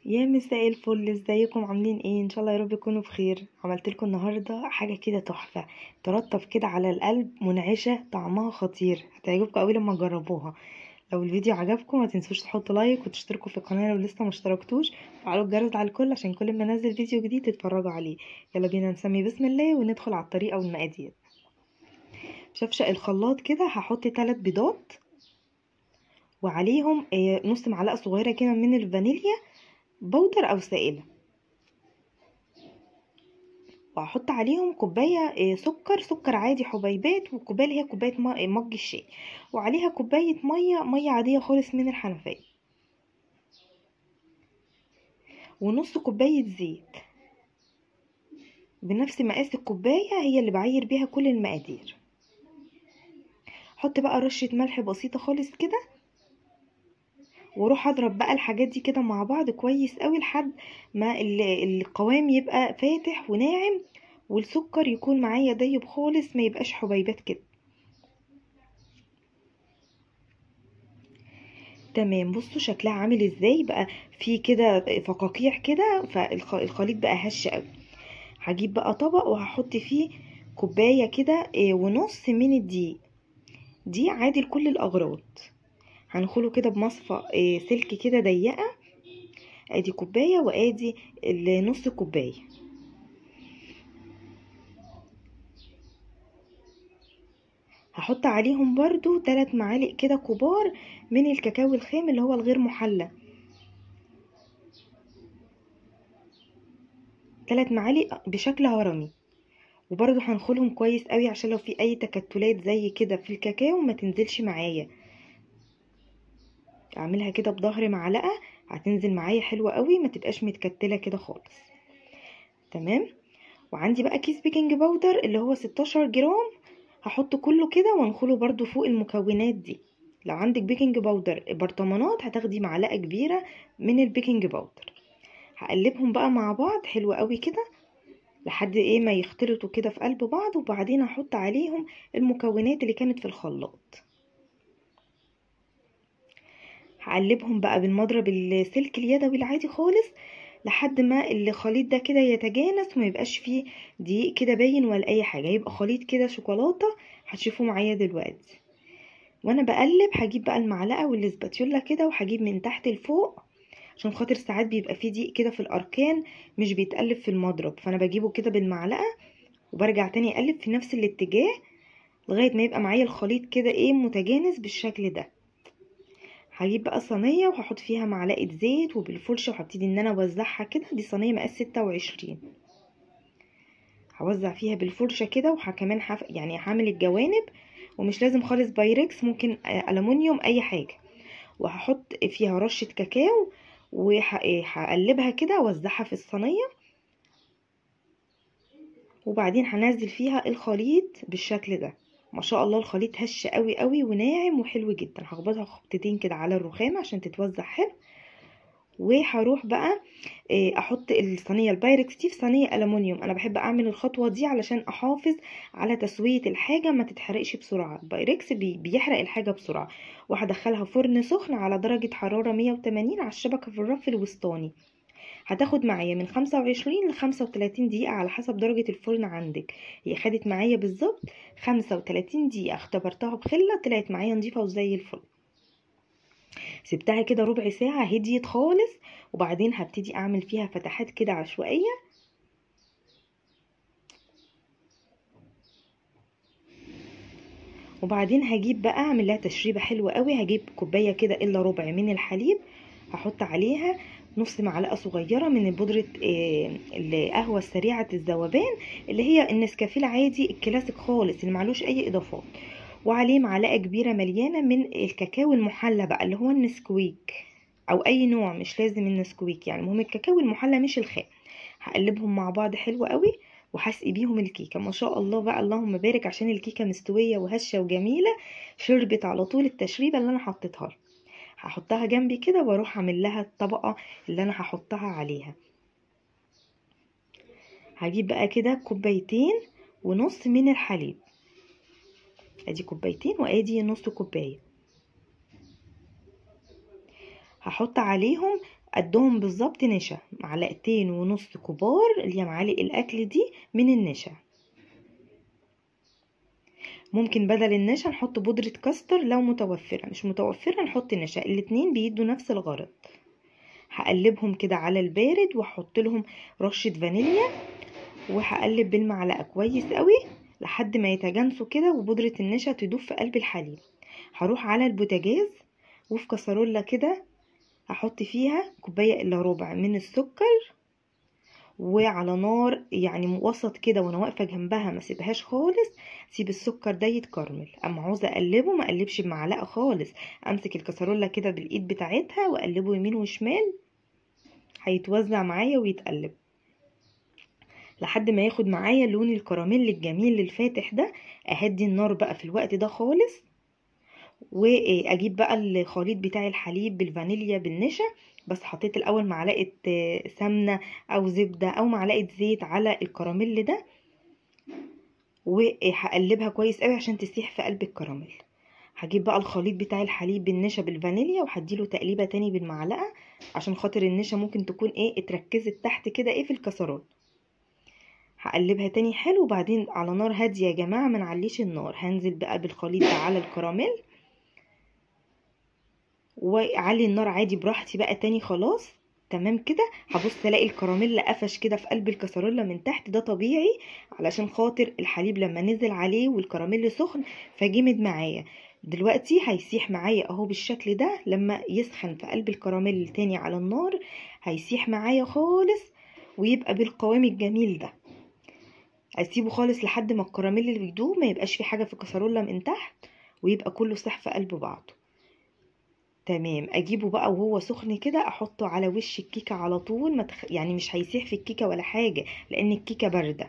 يا مساء الفل ازيكم عاملين ايه ان شاء الله يا رب تكونوا بخير عملت لكم النهارده حاجه كده تحفه ترطب كده على القلب منعشه طعمها خطير هتعجبكم قوي لما تجربوها لو الفيديو عجبكم ما تنسوش تحطوا لايك وتشتركوا في القناه لو لسه ما اشتركتوش وفعلوا الجرس على الكل عشان كل ما انزل فيديو جديد تتفرجوا عليه يلا بينا نسمي بسم الله وندخل على الطريقه والمقادير شفشق الخلاط كده هحط 3 بيضات وعليهم نص معلقه صغيره كده من الفانيليا بودر او سائله وهحط عليهم كوبايه سكر سكر عادي حبيبات والكوبايه اللي هي كوبايه مج الشاي وعليها كوبايه ميه ميه عاديه خالص من الحنفيه ونص كوبايه زيت بنفس مقاس الكوبايه هي اللي بعير بيها كل المقادير احط بقى رشه ملح بسيطه خالص كده واروح اضرب بقى الحاجات دي كده مع بعض كويس قوي لحد ما القوام يبقى فاتح وناعم والسكر يكون معايا دايب خالص ما يبقاش حبيبات كده تمام بصوا شكلها عامل ازاي بقى في كده فقاقيع كده فالخليط بقى هش قوي هجيب بقى طبق وهحط فيه كوبايه كده ونص من الدقيق دي عادي لكل الاغراض هنخله كده بمصفى سلك كده ضيقه ادي كوبايه وادي نص كوبايه هحط عليهم برضو 3 معالق كده كبار من الكاكاو الخام اللي هو الغير محلى 3 معالق بشكل هرمي وبرضو هنخلهم كويس قوي عشان لو في اي تكتلات زي كده في الكاكاو ما تنزلش معايا اعملها كده بظهر معلقه هتنزل معايا حلوه قوي ما تبقاش متكتله كده خالص تمام وعندي بقى كيس بيكنج باودر اللي هو 16 جرام هحط كله كده وانخله برضو فوق المكونات دي لو عندك بيكنج باودر برطمانات هتاخدي معلقه كبيره من البيكنج باودر هقلبهم بقى مع بعض حلو قوي كده لحد ايه ما يختلطوا كده في قلب بعض وبعدين هحط عليهم المكونات اللي كانت في الخلاط هقلبهم بقى بالمضرب السلك اليدوي العادي خالص لحد ما الخليط ده كده يتجانس وما يبقاش فيه دقيق كده باين ولا اي حاجه يبقى خليط كده شوكولاته هتشوفوا معايا دلوقتي وانا بقلب هجيب بقى المعلقه والسباتيولا كده وهجيب من تحت لفوق عشان خاطر ساعات بيبقى فيه دقيق كده في الاركان مش بيتقلب في المضرب فانا بجيبه كده بالمعلقه وبرجع تاني اقلب في نفس الاتجاه لغايه ما يبقى معايا الخليط كده ايه متجانس بالشكل ده هجيب بقى صينيه وهحط فيها معلقه زيت وبالفرشه وهبتدي ان انا اوزعها كده دي صينيه مقاس ستة وعشرين هوزع فيها بالفرشه كده وكمان حف... يعني هعمل الجوانب ومش لازم خالص بايركس ممكن ألمونيوم اي حاجه وهحط فيها رشه كاكاو وهقلبها كده اوزعها في الصينيه وبعدين هنزل فيها الخليط بالشكل ده ما شاء الله الخليط هش قوي قوي وناعم وحلو جدا هخبطها خبطتين كده على الرخام عشان تتوزع حلو وهروح بقى احط الصينيه البايركس دي في صينيه الومنيوم انا بحب اعمل الخطوه دي علشان احافظ على تسويه الحاجه ما تتحرقش بسرعه البايركس بي بيحرق الحاجه بسرعه وهدخلها فرن سخن على درجه حراره 180 على الشبكه في الرف الوسطاني هتاخد معايا من 25 ل 35 دقيقة على حسب درجة الفرن عندك هي خدت معايا بالظبط 35 دقيقة اختبرتها بخلة طلعت معايا نظيفة وزي الفل سبتها كده ربع ساعة هديت خالص وبعدين هبتدي اعمل فيها فتحات كده عشوائية وبعدين هجيب بقى اعمل لها تشريبة حلوة قوي هجيب كوباية كده الا ربع من الحليب هحط عليها نص معلقه صغيره من بودره القهوه السريعه الذوبان اللي هي النسكافيه العادي الكلاسيك خالص اللي معلوش اي اضافات وعليه معلقه كبيره مليانه من الكاكاو المحلى بقى اللي هو النسكويك او اي نوع مش لازم النسكويك يعني المهم الكاكاو المحلى مش الخام هقلبهم مع بعض حلو قوي وهسقي بيهم الكيكه ما شاء الله بقى اللهم بارك عشان الكيكه مستويه وهشه وجميله شربت على طول التشريبه اللي انا حطيتها لها هحطها جنبي كده واروح اعمل لها الطبقه اللي انا هحطها عليها هجيب بقى كده كوبايتين ونص من الحليب ادي كوبايتين وادي نص كوبايه هحط عليهم قدهم بالظبط نشا معلقتين ونص كبار اللي هي معالق الاكل دي من النشا ممكن بدل النشا نحط بودرة كاستر لو متوفرة مش متوفرة نحط نشا الاتنين بيدوا نفس الغرض هقلبهم كده على البارد واحط لهم رشة فانيليا وهقلب بالمعلقة كويس قوي لحد ما يتجانسوا كده وبودرة النشا تدوب في قلب الحليب هروح على البوتاجاز وفي كسرولة كده هحط فيها كوباية الا ربع من السكر وعلى نار يعني وسط كده وانا واقفه جنبها ما سيبهاش خالص سيب السكر ده يتكرمل اما عاوزه اقلبه ما اقلبش بمعلقه خالص امسك الكسرولة كده بالايد بتاعتها واقلبه يمين وشمال هيتوزع معايا ويتقلب لحد ما ياخد معايا لون الكراميل الجميل الفاتح ده اهدي النار بقى في الوقت ده خالص واجيب بقى الخليط بتاع الحليب بالفانيليا بالنشا بس حطيت الاول معلقه سمنه او زبده او معلقه زيت على الكراميل ده وهقلبها كويس قوي عشان تسيح في قلب الكراميل هجيب بقى الخليط بتاع الحليب بالنشا بالفانيليا وهديله تقليبه تاني بالمعلقه عشان خاطر النشا ممكن تكون ايه اتركزت تحت كده ايه في الكسرات هقلبها تاني حلو وبعدين على نار هاديه يا جماعه ما نعليش النار هنزل بقى بالخليط ده على الكراميل واعلي النار عادي براحتي بقى تاني خلاص تمام كده هبص الاقي الكراميل قفش كده في قلب الكسرولة من تحت ده طبيعي علشان خاطر الحليب لما نزل عليه والكراميل سخن فجمد معايا دلوقتي هيسيح معايا اهو بالشكل ده لما يسخن في قلب الكراميل تاني على النار هيسيح معايا خالص ويبقى بالقوام الجميل ده اسيبه خالص لحد ما الكراميل اللي بيدوب ما يبقاش في حاجه في الكسرولة من تحت ويبقى كله ساح في قلب بعضه تمام اجيبه بقى وهو سخن كده احطه على وش الكيكه على طول ما تخ... يعني مش هيسيح في الكيكه ولا حاجه لان الكيكه بارده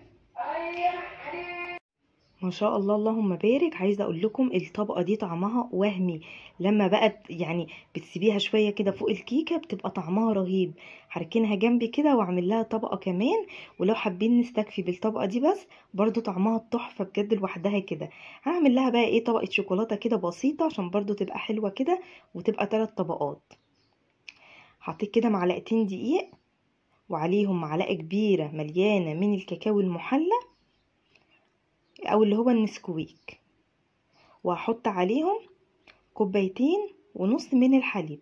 ما شاء الله اللهم بارك عايزه اقول لكم الطبقه دي طعمها وهمي لما بقت يعني بتسيبيها شويه كده فوق الكيكه بتبقى طعمها رهيب هركنها جنبي كده واعمل لها طبقه كمان ولو حابين نستكفي بالطبقه دي بس برضو طعمها تحفه بجد لوحدها كده هعمل لها بقى ايه طبقه شوكولاته كده بسيطه عشان برضو تبقى حلوه كده وتبقى ثلاث طبقات حطيت كده معلقتين دقيق وعليهم معلقه كبيره مليانه من الكاكاو المحلى او اللي هو النسكويك وهحط عليهم كوبايتين ونص من الحليب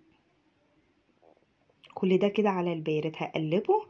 كل ده كده على البارد هقلبه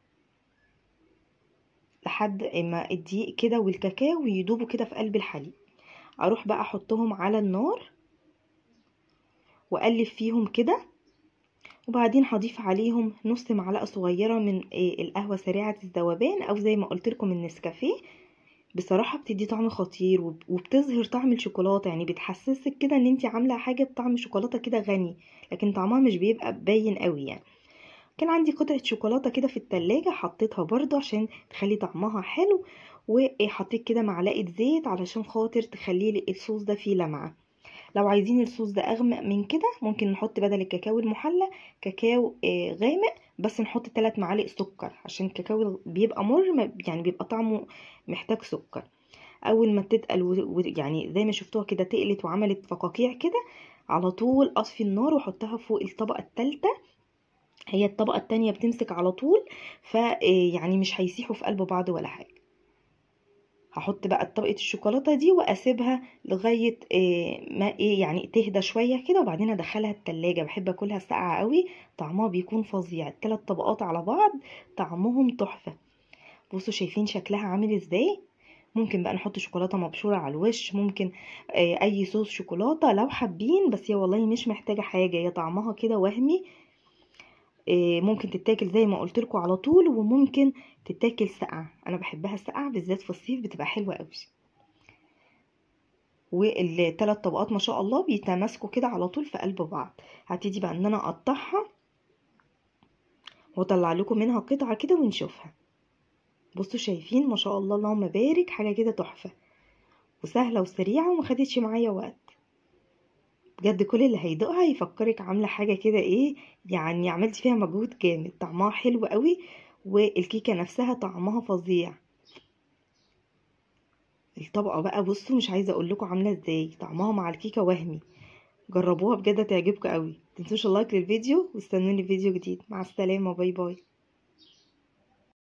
لحد ما الدقيق كده والكاكاو يدوبوا كده في قلب الحليب اروح بقى احطهم على النار واقلب فيهم كده وبعدين هضيف عليهم نص معلقه صغيره من القهوه سريعه الذوبان او زي ما قلت لكم النسكافيه بصراحه بتدي طعم خطير وبتظهر طعم الشوكولاته يعني بتحسسك كده ان انت عامله حاجه بطعم شوكولاته كده غني لكن طعمها مش بيبقى باين قوي يعني كان عندي قطعه شوكولاته كده في التلاجة حطيتها برضو عشان تخلي طعمها حلو وحطيت كده معلقه زيت علشان خاطر تخلي الصوص ده فيه لمعه لو عايزين الصوص ده اغمق من كده ممكن نحط بدل الكاكاو المحلى كاكاو غامق بس نحط 3 معالق سكر عشان الكاكاو بيبقى مر يعني بيبقى طعمه محتاج سكر اول ما تتقل و... يعني زي ما شفتوها كده تقلت وعملت فقاقيع كده على طول اطفي النار واحطها فوق الطبقه الثالثه هي الطبقه الثانيه بتمسك على طول ف يعني مش هيسيحوا في قلب بعض ولا حاجه هحط بقى طبقه الشوكولاته دي واسيبها لغايه ما ايه يعني تهدى شويه كده وبعدين ادخلها التلاجة بحب اكلها ساقعه قوي طعمها بيكون فظيع الثلاث طبقات على بعض طعمهم تحفه بصوا شايفين شكلها عامل ازاي ممكن بقى نحط شوكولاته مبشوره على الوش ممكن اي صوص شوكولاته لو حابين بس هي والله مش محتاجه حاجه هي طعمها كده وهمي ممكن تتاكل زي ما قلت لكم على طول وممكن تتاكل ساقعه انا بحبها ساقعه بالذات في الصيف بتبقى حلوه قوي والثلاث طبقات ما شاء الله بيتماسكوا كده على طول في قلب بعض هبتدي بقى ان انا اقطعها واطلع لكم منها قطعه كده ونشوفها بصوا شايفين ما شاء الله اللهم بارك حاجه كده تحفه وسهله وسريعه وما خدتش معايا وقت بجد كل اللي هيدوقها يفكرك عامله حاجه كده ايه يعني عملت فيها مجهود جامد طعمها حلو قوي والكيكه نفسها طعمها فظيع الطبقه بقى بصوا مش عايزه اقول لكم عامله ازاي طعمها مع الكيكه وهمي جربوها بجد هتعجبكم قوي متنسوش اللايك للفيديو واستنوني في فيديو جديد مع السلامة باي باي